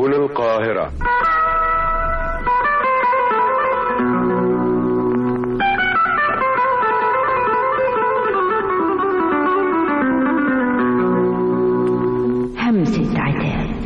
هنا القاهرة همسة عتاب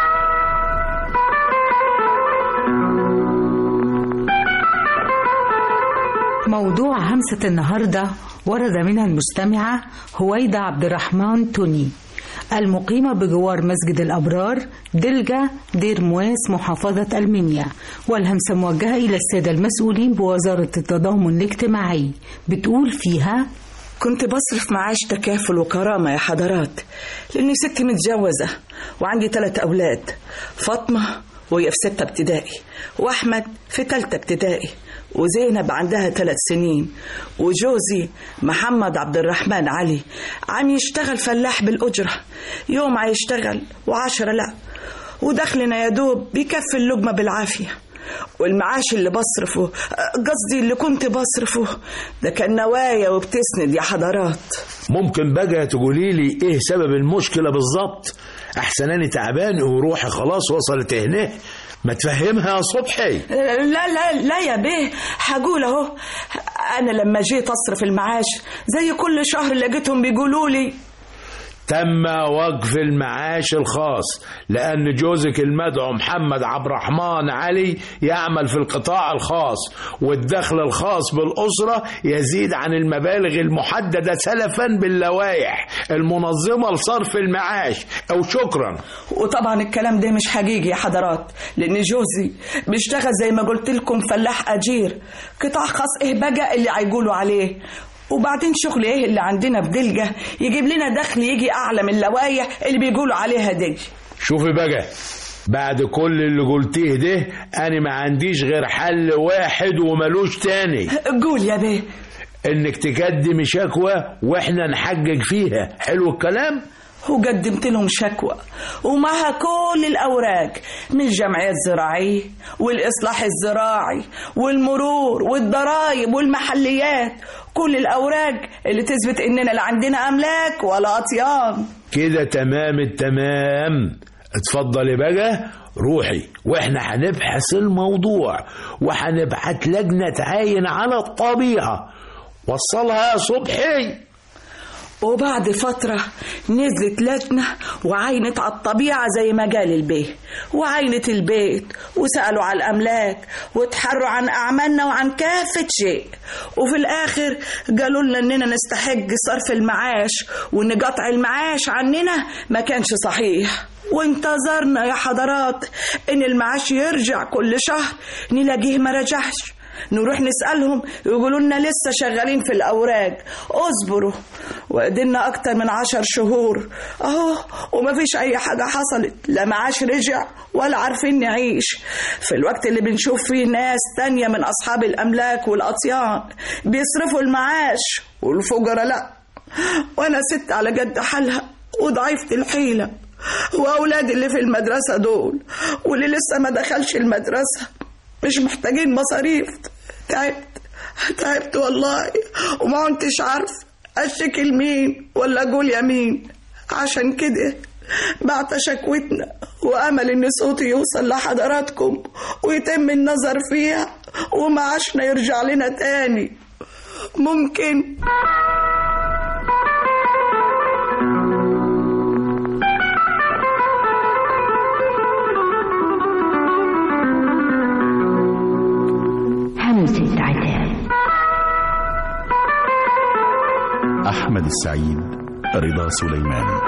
موضوع همسة النهاردة ورد منها المستمعة هويدة عبد الرحمن توني المقيمة بجوار مسجد الأبرار دلجة دير مواس محافظة المنيا والهمسة موجهة إلى السادة المسؤولين بوزارة التضامن الاجتماعي بتقول فيها كنت بصرف معاش تكافل وكرامة يا حضرات لأني ست متجوزة وعندي ثلاث أولاد فاطمة وهي في ستة ابتدائي وأحمد في تالتة ابتدائي وزينب عندها ثلاث سنين وجوزي محمد عبد الرحمن علي عم يشتغل فلاح بالأجرة يوم هيشتغل وعشرة لا ودخلنا يا دوب بيكفي اللقمة بالعافية والمعاش اللي بصرفه قصدي اللي كنت بصرفه ده كان نوايا وبتسند يا حضرات ممكن بقى تقولي لي ايه سبب المشكلة بالظبط احسن انا تعبان وروحي خلاص وصلت هنا ما تفهمها يا صبحي لا لا لا يا بيه هقول اهو انا لما جيت اصرف المعاش زي كل شهر لقيتهم بيقولوا لي تم وقف المعاش الخاص لأن جوزك المدعو محمد عبد الرحمن علي يعمل في القطاع الخاص والدخل الخاص بالأسرة يزيد عن المبالغ المحددة سلفا باللوائح المنظمة لصرف المعاش أو شكرا وطبعا الكلام ده مش حقيقي يا حضرات لان جوزي بيشتغل زي ما قلت لكم فلاح اجير قطاع خاص ايه بقى اللي هيقولوا عليه وبعدين شغل ايه اللي عندنا بدلجة يجيب لنا دخل يجي اعلى من اللوايح اللي بيقولوا عليها دي شوفي بقى بعد كل اللي قلتيه ده أنا ما عنديش غير حل واحد وملوش تاني قول يا بيه إنك تقدمي شكوى وإحنا نحقق فيها حلو الكلام؟ وقدمت لهم شكوى ومعها كل الأوراق من الجمعية الزراعية والإصلاح الزراعي والمرور والضرائب والمحليات كل الأوراق اللي تثبت إننا لا عندنا أملاك ولا أطيان كده تمام التمام اتفضلي بقى روحي واحنا هنبحث الموضوع وهنبعت لجنة تعاين على الطبيعة وصلها يا صبحي وبعد فترة نزلت لجنة وعينت على الطبيعة زي ما قال البيه وعينت البيت وسألوا على الأملاك وتحروا عن أعمالنا وعن كافة شيء وفي الآخر قالوا لنا إننا نستحق صرف المعاش وإن قطع المعاش عننا ما كانش صحيح وانتظرنا يا حضرات إن المعاش يرجع كل شهر نلاقيه ما رجعش نروح نسألهم يقولوا لنا لسه شغالين في الأوراق اصبروا وقدرنا أكتر من عشر شهور أهو ومفيش أي حاجة حصلت لا معاش رجع ولا عارفين نعيش في الوقت اللي بنشوف فيه ناس تانية من أصحاب الأملاك والأطيان بيصرفوا المعاش والفجرة لأ وأنا ست على قد حالها وضعيفة الحيلة وأولادي اللي في المدرسة دول واللي لسه ما دخلش المدرسة مش محتاجين مصاريف تعبت تعبت والله وما كنتش عارف اشتكي لمين ولا اقول يمين عشان كده بعت شكوتنا وامل ان صوتي يوصل لحضراتكم ويتم النظر فيها ومعاشنا يرجع لنا تاني ممكن همسة عتاب أحمد السعيد رضا سليمان